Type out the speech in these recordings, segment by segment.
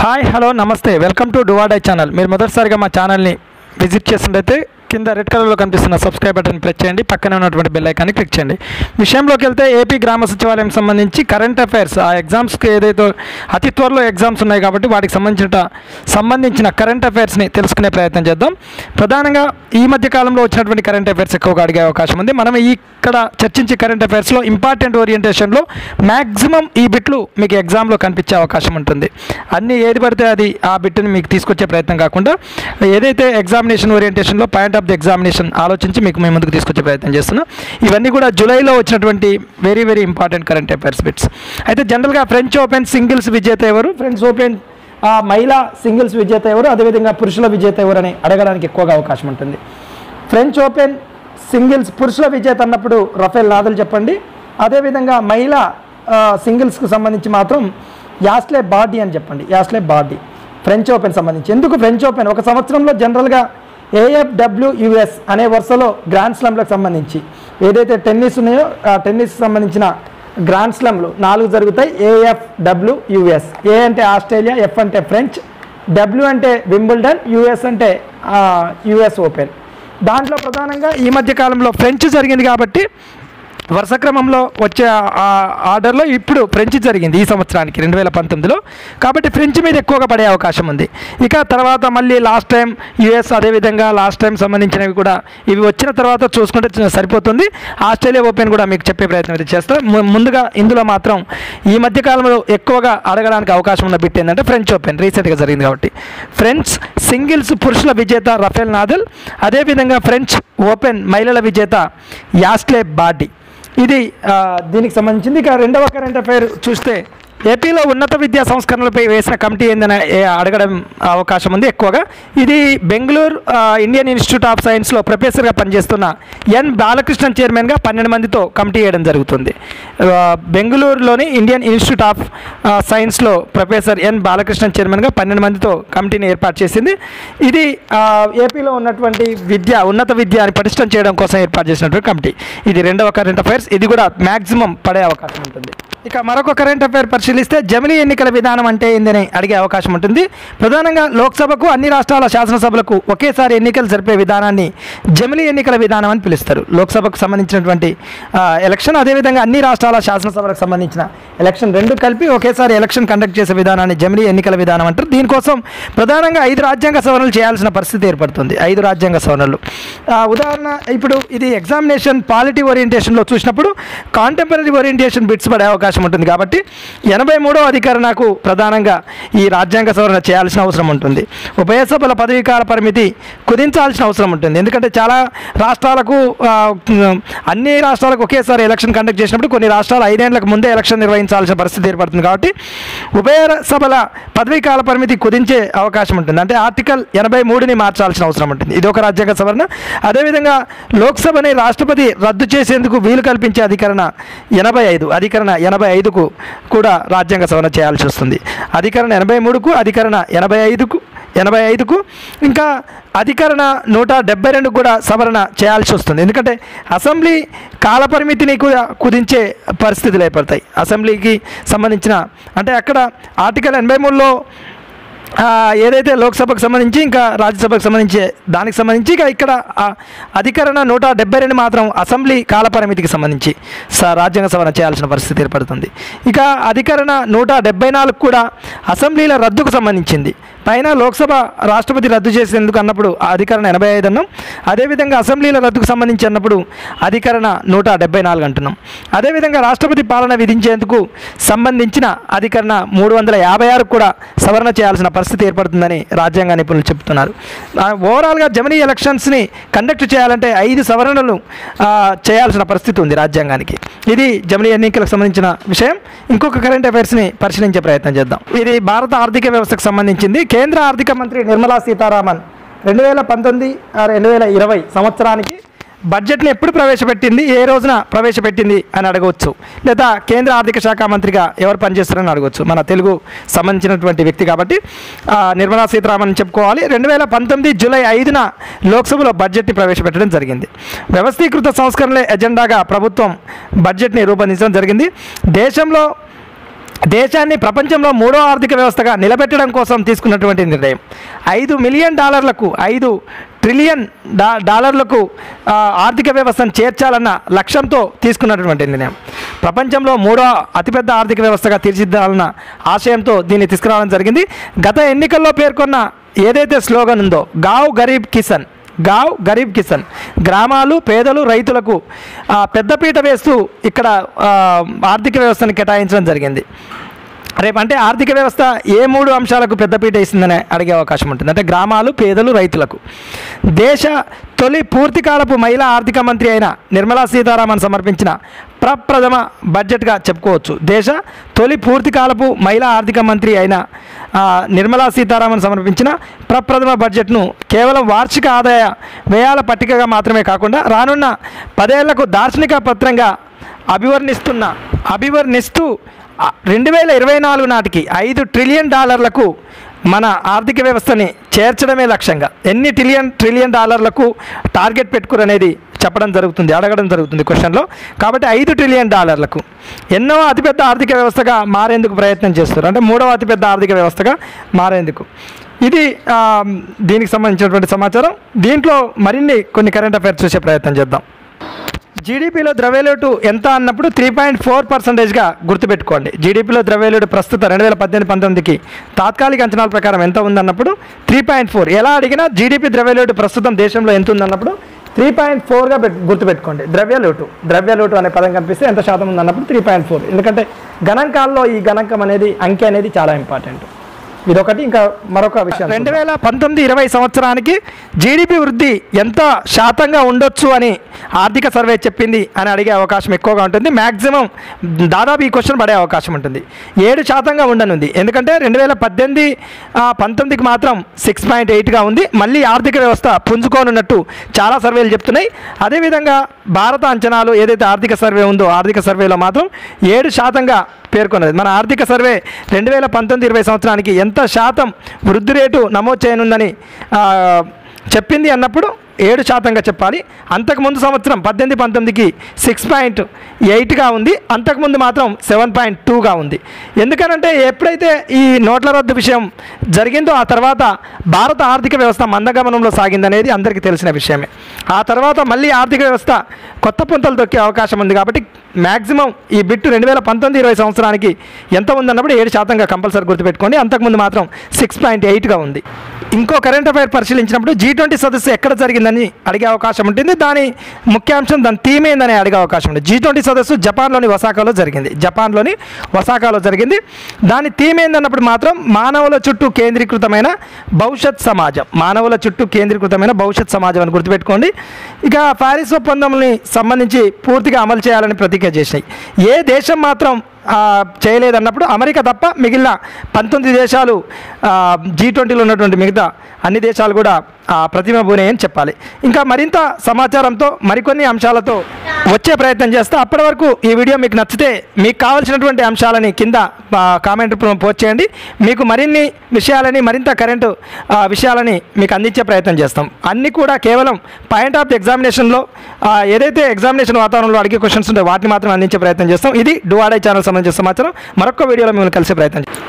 hi hello నమస్తే welcome to డువాడై channel మీరు మొదటిసారిగా మా ఛానల్ని విజిట్ చేసినట్లయితే కింద రెడ్ కలర్లో కనిపిస్తున్న సబ్స్క్రైబ్ బటన్ ప్రెస్ చేయండి పక్కనే ఉన్నటువంటి బెల్ ఐకాన్ని క్లిక్ చేయండి విషయంలోకి వెళ్తే ఏపీ గ్రామ సచివాలయం సంబంధించి కరెంట్ అఫైర్స్ ఆ ఎగ్జామ్స్కి ఏదైతే అతి త్వరలో ఎగ్జామ్స్ ఉన్నాయి కాబట్టి వాటికి సంబంధించిన సంబంధించిన కరెంట్ అఫైర్స్ని తెలుసుకునే ప్రయత్నం చేద్దాం ప్రధానంగా ఈ మధ్య కాలంలో వచ్చినటువంటి కరెంట్ అఫైర్స్ ఎక్కువగా అడిగే అవకాశం ఉంది మనం ఇక్కడ చర్చించే కరెంట్ అఫైర్స్లో ఇంపార్టెంట్ ఓరియంటేషన్లో మ్యాక్సిమం ఈ బిట్లు మీకు ఎగ్జామ్లో కనిపించే అవకాశం ఉంటుంది అన్ని ఏది పడితే అది ఆ బిట్ని మీకు తీసుకొచ్చే ప్రయత్నం కాకుండా ఏదైతే ఎగ్జామినేషన్ ఓరియంటేషన్లో పాయింట్ ఆఫ్ ది ఎగ్జామినేషన్ ఆలోచించి మీకు మేము ముందుకు తీసుకొచ్చే ప్రయత్నం చేస్తున్నాం ఇవన్నీ కూడా జూలైలో వచ్చినటువంటి very very important current affairs bits అయితే జనరల్గా ఫ్రెంచ్ ఓపెన్ సింగిల్స్ విజేత ఎవరు ఫ్రెంచ్ ఓపెన్ ఆ, మహిళా సింగిల్స్ విజేత ఎవరు అదేవిధంగా పురుషుల విజేత ఎవరు అని అడగడానికి ఎక్కువగా అవకాశం ఉంటుంది ఫ్రెంచ్ ఓపెన్ సింగిల్స్ పురుషుల విజేత అన్నప్పుడు రఫేల్ నాదల్ చెప్పండి అదేవిధంగా మహిళా ఆ, సింగిల్స్కు సంబంధించి మాత్రం యాస్లే బాడీ అని చెప్పండి యాస్లే బాడీ ఫ్రెంచ్ ఓపెన్ సంబంధించి ఎందుకు ఫ్రెంచ్ ఓపెన్ ఒక సంవత్సరంలో జనరల్గా ఏఎఫ్డబ్ల్యూయుఎస్ అనే వరుసలో గ్రాండ్ స్లామ్లకు సంబంధించి ఏదైతే టెన్నిస్ ఉన్నాయో ఆ టెన్నిస్ సంబంధించిన గ్రాండ్ స్లామ్లు నాలుగు జరుగుతాయి ఏఎఫ్డబ్ల్యూయుఎస్ ఏ అంటే ఆస్ట్రేలియా ఎఫ్ అంటే ఫ్రెంచ్ డబ్ల్యూ అంటే వింబుల్డన్ యుఎస్ అంటే యుఎస్ ఓపెన్ దాంట్లో ప్రధానంగా ఈ మధ్య కాలంలో ఫ్రెంచ్ జరిగింది కాబట్టి వరుస క్రమంలో వచ్చే ఆ- ఆ ఆర్డర్లో ఇప్పుడు ఫ్రెంచ్ జరిగింది ఈ సంవత్సరానికి రెండు వేల పంతొమ్మిదిలో కాబట్టి ఫ్రెంచ్ మీద ఎక్కువగా పడే అవకాశం ఉంది ఇక తర్వాత మళ్ళీ లాస్ట్ టైం యుఎస్ అదేవిధంగా లాస్ట్ టైం సంబంధించినవి కూడా ఇవి వచ్చిన తర్వాత చూసుకుంటే చ- సరిపోతుంది ఆస్ట్రేలియా ఓపెన్ కూడా మీకు చెప్పే ప్రయత్నం అయితే చేస్తాం ము- ముందుగా ఇందులో మాత్రం ఈ మధ్య కాలంలో ఎక్కువగా అడగడానికి అవకాశం ఉన్న బిట్ ఏంటంటే ఫ్రెంచ్ ఓపెన్ రీసెంట్గా జరిగింది కాబట్టి ఫ్రెంచ్ సింగిల్స్ పురుషుల విజేత రఫేల్ నాదల్ అదేవిధంగా ఫ్రెంచ్ ఓపెన్ మహిళల విజేత యాస్లే బాడీ ఇది ఆ, దీనికి సంబంధించింది ఇక రెండవ కరెంట్ అఫైర్ చూస్తే ఏపీలో ఉన్నత విద్యా సంస్కరణలపై వేసిన కమిటీ ఏందని ఏ- అడగడం అవకాశం ఉంది ఎక్కువగా ఇది బెంగళూరు ఆ, ఇండియన్ ఇన్స్టిట్యూట్ ఆఫ్ సైన్స్లో ప్రొఫెసర్గా పనిచేస్తున్న ఎన్ బాలకృష్ణన్ చైర్మన్గా పన్నెండు మందితో కమిటీ వేయడం జరుగుతుంది ఆ, బెంగళూరులోని ఇండియన్ ఇన్స్టిట్యూట్ ఆఫ్ ఆ, సైన్స్లో ప్రొఫెసర్ ఎన్ బాలకృష్ణన్ చైర్మన్గా పన్నెండు మందితో కమిటీని ఏర్పాటు చేసింది ఇది ఆ, ఏపీలో ఉన్నటువంటి విద్య ఉన్నత విద్యని పటిష్టం చేయడం కోసం ఏర్పాటు చేసినటువంటి కమిటీ ఇది రెండవ కరెంట్ అఫైర్స్ ఇది కూడా మ్యాక్సిమం పడే అవకాశం ఉంటుంది ఇక మరొక కరెంట్ అఫైర్ పరిశీలిస్తే జమిలీ ఎన్నికల విధానం అంటే ఏందని అడిగే అవకాశం ఉంటుంది ప్రధానంగా లోక్సభకు అన్ని రాష్ట్రాల శాసనసభలకు ఒకేసారి ఎన్నికలు జరిపే విధానాన్ని జమిలీ ఎన్నికల విధానం అని పిలుస్తారు లోక్సభకు సంబంధించినటువంటి ఆ, ఎలక్షన్ అదేవిధంగా అన్ని రాష్ట్రాల శాసనసభలకు సంబంధించిన ఎలక్షన్ రెండు కలిపి ఒకేసారి ఎలక్షన్ కండక్ట్ చేసే విధానాన్ని జమిలీ ఎన్నికల విధానం అంటారు దీనికోసం ప్రధానంగా ఐదు రాజ్యాంగ సవరణలు చేయాల్సిన పరిస్థితి ఏర్పడుతుంది ఐదు రాజ్యాంగ సవరణలు ఆ, ఉదాహరణ ఇప్పుడు ఇది ఎగ్జామినేషన్ పాలిటీ ఓరియంటేషన్లో చూసినప్పుడు కాంటెంపరీ ఓరియంటేషన్ బిట్స్ పడే అవకాశం ఉంటుంది కాబట్టి ఎనభై మూడో అధికరణకు ప్రధానంగా ఈ రాజ్యాంగ సవరణ చేయాల్సిన అవసరం ఉంటుంది ఉభయ సభల పదవీకాల పరిమితి కుదించాల్సిన అవసరం ఉంటుంది ఎందుకంటే చాలా రాష్ట్రాలకు ఆ, అన్ని రాష్ట్రాలకు ఒకేసారి ఎలక్షన్ కండక్ట్ చేసినప్పుడు కొన్ని రాష్ట్రాలు ఐదేళ్లకు ముందే ఎలక్షన్ నిర్వహించాల్సిన పరిస్థితి ఏర్పడుతుంది కాబట్టి ఉభయ సభల పదవీకాల పరిమితి కుదించే అవకాశం ఉంటుంది అంటే ఆర్టికల్ ఎనభై మూడుని మార్చాల్సిన అవసరం ఉంటుంది ఇది ఒక రాజ్యాంగ సవరణ అదేవిధంగా లోక్సభని రాష్ట్రపతి రద్దు చేసేందుకు వీలు కల్పించే అధికరణ ఎనభై ఐదు అధికరణ ఎనభై ఐదుకు కూడా రాజ్యాంగ సవరణ చేయాల్సి వస్తుంది అధికరణ ఎనభై మూడుకు అధికరణ ఎనభై ఐదుకు ఎనభై ఐదుకు ఇంకా అధికరణ నూట డెబ్బై రెండు కూడా సవరణ చేయాల్సి వస్తుంది ఎందుకంటే అసెంబ్లీ కాలపరిమితిని కూడా కుదించే పరిస్థితులు ఏర్పడతాయి అసెంబ్లీకి సంబంధించిన అంటే అక్కడ ఆర్టికల్ ఎనభై మూడులో ఆ, ఏదైతే లోక్సభకు సంబంధించి ఇంకా రాజ్యసభకు సంబంధించి దానికి సంబంధించి ఇక ఇక్కడ ఆ, అధికరణ నూట డెబ్బై రెండు మాత్రం అసెంబ్లీ కాలపరిమితికి సంబంధించి స రాజ్యాంగ సవరణ చేయాల్సిన పరిస్థితి ఏర్పడుతుంది ఇక అధికరణ నూట డెబ్బై నాలుగు కూడా అసెంబ్లీల రద్దుకు సంబంధించింది పైన లోక్సభ రాష్ట్రపతి రద్దు చేసేందుకు అన్నప్పుడు ఆ అధికరణ ఎనభై ఐదు అన్నాం అదేవిధంగా అసెంబ్లీల రద్దుకు సంబంధించి అన్నప్పుడు అధికరణ నూట డెబ్బై నాలుగు అంటున్నాం అదేవిధంగా రాష్ట్రపతి పాలన విధించేందుకు సంబంధించిన అధికరణ మూడు వందల యాభై ఆరు కూడా సవరణ చేయాల్సిన పరిస్థితి ఏర్పడుతుందని రాజ్యాంగ నిపుణులు చెబుతున్నారు ఆ, ఓవరాల్గా జమినీ ఎలక్షన్స్ని కండక్ట్ చేయాలంటే ఐదు సవరణలు ఆ, చేయాల్సిన పరిస్థితి ఉంది రాజ్యాంగానికి ఇది జమినీ ఎన్నికలకు సంబంధించిన విషయం ఇంకొక కరెంట్ అఫైర్స్ని పరిశీలించే ప్రయత్నం చేద్దాం ఇది భారత ఆర్థిక వ్యవస్థకు సంబంధించింది కేంద్ర ఆర్థిక మంత్రి నిర్మలా సీతారామన్ రెండు వేల పంతొమ్మిది రెండు వేల ఇరవై సంవత్సరానికి బడ్జెట్ని ఎప్పుడు ప్రవేశపెట్టింది ఏ రోజున ప్రవేశపెట్టింది అని అడగవచ్చు లేదా కేంద్ర ఆర్థిక శాఖ మంత్రిగా ఎవరు పనిచేస్తారని అడగవచ్చు మన తెలుగు సంబంధించినటువంటి వ్యక్తి కాబట్టి ఆ, నిర్మలా సీతారామన్ చెప్పుకోవాలి రెండు వేల పంతొమ్మిది జూలై ఐదున లోక్సభలో బడ్జెట్ని ప్రవేశపెట్టడం జరిగింది వ్యవస్థీకృత సంస్కరణలే ఎజెండాగా ప్రభుత్వం బడ్జెట్ని రూపొందించడం జరిగింది దేశంలో దేశాన్ని ప్రపంచంలో మూడో ఆర్థిక వ్యవస్థగా నిలబెట్టడం కోసం తీసుకున్నటువంటి నిర్ణయం ఐదు మిలియన్ డాలర్లకు ఐదు ట్రిలియన్ డా డాలర్లకు ఆ, ఆర్థిక వ్యవస్థను చేర్చాలన్న లక్ష్యంతో తీసుకున్నటువంటి నిర్ణయం ప్రపంచంలో మూడో అతిపెద్ద ఆర్థిక వ్యవస్థగా తీర్చిదిద్దాలన్న ఆశయంతో దీన్ని తీసుకురావడం జరిగింది గత ఎన్నికల్లో పేర్కొన్న ఏదైతే స్లోగన్ ఉందో గావ్ గరీబ్ కిసన్ గావ్ గరీబ్ కిసన్ గ్రామాలు పేదలు రైతులకు ఆ, పెద్దపీట వేస్తూ ఇక్కడ ఆ, ఆర్థిక వ్యవస్థను కేటాయించడం జరిగింది రేపు అంటే ఆర్థిక వ్యవస్థ ఏ మూడు అంశాలకు పెద్దపీట ఇస్తుందని అడిగే అవకాశం ఉంటుంది అంటే గ్రామాలు పేదలు రైతులకు దేశ తొలి పూర్తికాలపు మహిళా ఆర్థిక మంత్రి అయిన నిర్మలా సీతారామన్ సమర్పించిన ప్రప్రథమ బడ్జెట్గా చెప్పుకోవచ్చు దేశ తొలి పూర్తికాలపు మహిళా ఆర్థిక మంత్రి అయిన ఆ, నిర్మలా సీతారామన్ సమర్పించిన ప్రప్రథమ బడ్జెట్ను కేవలం వార్షిక ఆదాయ వ్యయాల పట్టికగా మాత్రమే కాకుండా రానున్న పదేళ్లకు దార్శనిక పత్రంగా అభివర్ణిస్తున్న అభివర్ణిస్తూ ఆ, రెండు వేల ఇరవై నాలుగు నాటికి ఐదు ట్రిలియన్ డాలర్లకు మన ఆర్థిక వ్యవస్థని చేర్చడమే లక్ష్యంగా ఎన్ని ట్రిలియన్ ట్రిలియన్ డాలర్లకు టార్గెట్ పెట్టుకురనేది చెప్పడం జరుగుతుంది అడగడం జరుగుతుంది క్వశ్చన్లో కాబట్టి ఐదు ట్రిలియన్ డాలర్లకు ఎన్నో అతిపెద్ద ఆర్థిక వ్యవస్థగా మారేందుకు ప్రయత్నం చేస్తారు అంటే మూడవ అతిపెద్ద ఆర్థిక వ్యవస్థగా మారేందుకు ఇది ఆ, దీనికి సంబంధించినటువంటి సమాచారం దీంట్లో మరిన్ని కొన్ని కరెంట్ అఫైర్స్ చూసే ప్రయత్నం చేద్దాం జీడిపిలో ద్రవ్యలోటు ఎంత అన్నప్పుడు త్రీ పాయింట్ ఫోర్ పర్సెంటేజ్గా గుర్తుపెట్టుకోండి జీడిపిలో ద్రవ్యలోటు ప్రస్తుతం రెండు వేల పద్దెనిమిది పంతొమ్మిదికి తాత్కాలిక అంచనాల ప్రకారం ఎంత ఉందన్నప్పుడు త్రీ పాయింట్ ఫోర్ ఎలా అడిగినా జీడిపి ద్రవ్యలోటు ప్రస్తుతం దేశంలో ఎంత ఉందన్నప్పుడు త్రీ పాయింట్ ఫోర్గా పెట్టు గుర్తుపెట్టుకోండి ద్రవ్యలోటు ద్రవ్యలోటు అనే పదం కనిపిస్తే ఎంత శాతం ఉందన్నప్పుడు త్రీ పాయింట్ ఫోర్ ఎందుకంటే గణాంకాల్లో ఈ గణాంకం అనేది అంకె అనేది చాలా ఇంపార్టెంట్ ఇదొకటి ఇంకా మరొక విషయం రెండు వేల పంతొమ్మిది ఇరవై సంవత్సరానికి జీడిపి వృద్ధి ఎంత శాతంగా ఉండొచ్చు అని ఆర్థిక సర్వే చెప్పింది అని అడిగే అవకాశం ఎక్కువగా ఉంటుంది మ్యాక్సిమం దాదాపు ఈ క్వశ్చన్ పడే అవకాశం ఉంటుంది ఏడు శాతంగా ఉండనుంది ఎందుకంటే రెండు వేల పద్దెనిమిది ఆ, పంతొమ్మిదికి మాత్రం సిక్స్ పాయింట్ ఎయిట్గా ఉంది మళ్ళీ ఆర్థిక వ్యవస్థ పుంజుకోనున్నట్టు చాలా సర్వేలు చెప్తున్నాయి అదేవిధంగా భారత అంచనాలు ఏదైతే ఆర్థిక సర్వే ఉందో ఆర్థిక సర్వేలో మాత్రం ఏడు శాతంగా పేర్కొన్నది మన ఆర్థిక సర్వే రెండు వేల పంతొమ్మిది ఇరవై సంవత్సరానికి ఎంత శాతం వృద్ధి రేటు నమోదు చేయనుందని ఆ, చెప్పింది అన్నప్పుడు ఏడు శాతంగా చెప్పాలి అంతకుముందు సంవత్సరం పద్దెనిమిది పంతొమ్మిదికి సిక్స్ పాయింట్ ఎయిట్గా ఉంది అంతకుముందు మాత్రం సెవెన్ పాయింట్ టూగా ఉంది ఎందుకనంటే ఎప్పుడైతే ఈ నోట్ల రద్దు విషయం జరిగిందో ఆ తర్వాత భారత ఆర్థిక వ్యవస్థ మందగమనంలో సాగిందనేది అందరికీ తెలిసిన విషయమే ఆ తర్వాత మళ్ళీ ఆర్థిక వ్యవస్థ కొత్త పుంతలు తొక్కే అవకాశం ఉంది కాబట్టి మ్యాక్సిమం ఈ బిట్టు రెండు వేల పంతొమ్మిది ఇరవై సంవత్సరానికి ఎంత ఉందన్నప్పుడు ఏడు శాతంగా కంపల్సరీ గుర్తుపెట్టుకోండి అంతకుముందు మాత్రం సిక్స్ పాయింట్ ఎయిట్గా ఉంది ఇంకో కరెంట్ అఫైర్ పరిశీలించినప్పుడు జీ ట్వంటీ సదస్సు ఎక్కడ జరిగిందని అడిగే అవకాశం ఉంటుంది దాని ముఖ్యాంశం దాని థీమ్ ఏందని అడిగే అవకాశం ఉంది జీ ట్వంటీ సదస్సు జపాన్లోని వసాకాలో జరిగింది జపాన్లోని వసాకాలో జరిగింది దాని థీమ్ ఏందన్నప్పుడు మాత్రం మానవుల చుట్టూ కేంద్రీకృతమైన భవిష్యత్ సమాజం మానవుల చుట్టూ కేంద్రీకృతమైన భవిష్యత్ సమాజం అని గుర్తుపెట్టుకోండి ఇక ప్యారిస్ ఒప్పందంని సంబంధించి పూర్తిగా అమలు చేయాలని ప్రతిజ్ఞ చేసినాయి ఏ దేశం మాత్రం ఆ, చేయలేదన్నప్పుడు అమెరికా తప్ప మిగిలిన పంతొమ్మిది దేశాలు జీ ట్వంటీలో ఉన్నటువంటి మిగతా అన్ని దేశాలు కూడా ఆ, ప్రతిమ బూనే అని చెప్పాలి ఇంకా మరింత సమాచారంతో మరికొన్ని అంశాలతో వచ్చే ప్రయత్నం చేస్తా అప్పటి వరకు ఈ వీడియో మీకు నచ్చితే మీకు కావాల్సినటువంటి అంశాలని కింద ఆ, కామెంట్ రూపంలో పోస్ట్ చేయండి మీకు మరిన్ని విషయాలని మరింత కరెంటు ఆ, విషయాలని మీకు అందించే ప్రయత్నం చేస్తాం అన్నీ కూడా కేవలం పాయింట్ ఆఫ్ ఎగ్జామినేషన్లో ఆ, ఏదైతే ఎగ్జామినేషన్ వాతావరణంలో అడిగే క్వశ్చన్స్ ఉంటాయో వాటిని మాత్రం అందించే ప్రయత్నం చేస్తాం ఇది డువాడై ఛానల్ సంబంధించిన సమాచారం మరొక వీడియోలో మిమ్మల్ని కలిసే ప్రయత్నం చేస్తాం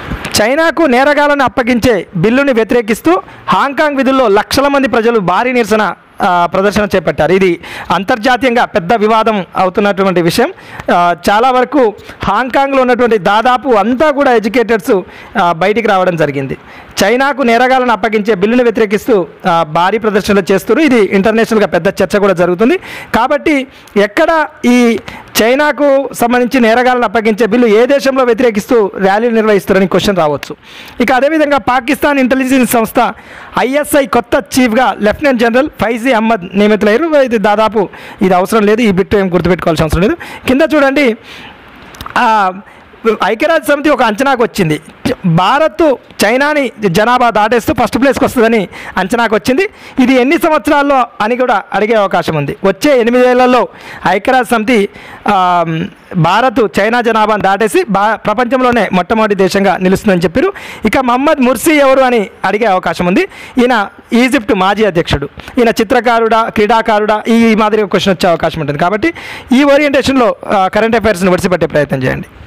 చైనాకు నేరగాలను అప్పగించే బిల్లుని వ్యతిరేకిస్తూ హాంకాంగ్ విధుల్లో లక్షల మంది ప్రజలు భారీ నిరసన ఆ, ప్రదర్శన చేపట్టారు ఇది అంతర్జాతీయంగా పెద్ద వివాదం అవుతున్నటువంటి విషయం ఆ, చాలా వరకు హాంకాంగ్లో ఉన్నటువంటి దాదాపు అంతా కూడా ఎడ్యుకేటెడ్స్ బయటికి రావడం జరిగింది చైనాకు నేరగాలను అప్పగించే బిల్లును వ్యతిరేకిస్తూ ఆ, భారీ ప్రదర్శనలు చేస్తారు ఇది ఇంటర్నేషనల్గా పెద్ద చర్చ కూడా జరుగుతుంది కాబట్టి ఎక్కడ ఈ చైనాకు సంబంధించి నేరగాలను అప్పగించే బిల్లు ఏ దేశంలో వ్యతిరేకిస్తూ ర్యాలీలు నిర్వహిస్తారని క్వశ్చన్ రావచ్చు ఇక అదేవిధంగా పాకిస్తాన్ ఇంటెలిజెన్స్ సంస్థ ఐఎస్ఐ కొత్త చీఫ్గా లెఫ్టినెంట్ జనరల్ ఫైజీ అహ్మద్ నియమితులయ్యారు ఇది దాదాపు ఇది అవసరం లేదు ఈ బిట్టు ఏం గుర్తుపెట్టుకోవాల్సిన అవసరం లేదు కింద చూడండి ఆ, ఐక్యరాజ్య సమితి ఒక అంచనాకు వచ్చింది భారత్ చైనాని జనాభా దాటేస్తూ ఫస్ట్ ప్లేస్కి వస్తుందని అంచనాకు వచ్చింది ఇది ఎన్ని సంవత్సరాల్లో అని కూడా అడిగే అవకాశం ఉంది వచ్చే ఎనిమిదేళ్లలో ఐక్యరాజ్య సమితి ఆ, భారత్ చైనా జనాభాను దాటేసి బా ప్రపంచంలోనే మొట్టమొదటి దేశంగా నిలుస్తుందని చెప్పారు ఇక మహమ్మద్ ముర్సీ ఎవరు అని అడిగే అవకాశం ఉంది ఈయన ఈజిప్ట్ మాజీ అధ్యక్షుడు ఈయన చిత్రకారుడా క్రీడాకారుడా ఈ మాదిరిగా క్వశ్చన్ వచ్చే అవకాశం ఉంటుంది కాబట్టి ఈ ఓరియంటేషన్లో కరెంట్ అఫైర్స్ని విడిచిపెట్టే ప్రయత్నం చేయండి